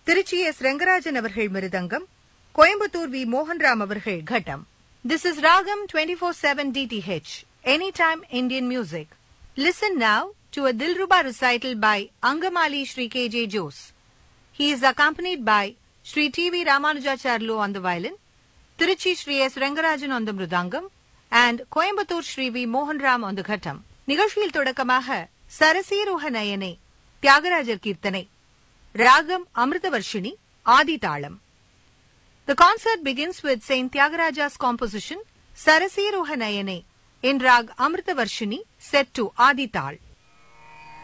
Trichy S Rengarajan அவர்கள் மிருதங்கம் Coimbatore we Mohanram அவர்கள் ghatam this is Raagam twenty four seven DTH any time Indian music listen now to a dilruba recital by Angamali Sri K.J. Jose. He is accompanied by Sri T.V. Ramanujacharlu on the violin, Tiruchi Sri S. Rangarajan on the mridangam, and Coimbatore Sri V. Mohanram on the ghattam. நிகழ்ச்சியில் தொடக்கமாக சரசீரோக நயனே தியாகராஜர் கீர்த்தனை ராகம் அமிர்தவர்ஷினி ஆதி தாளம் The concert begins with Saint Tyagaraja's composition Sarasiroha Nayane in rag Amritavarshini set to Adi Tal.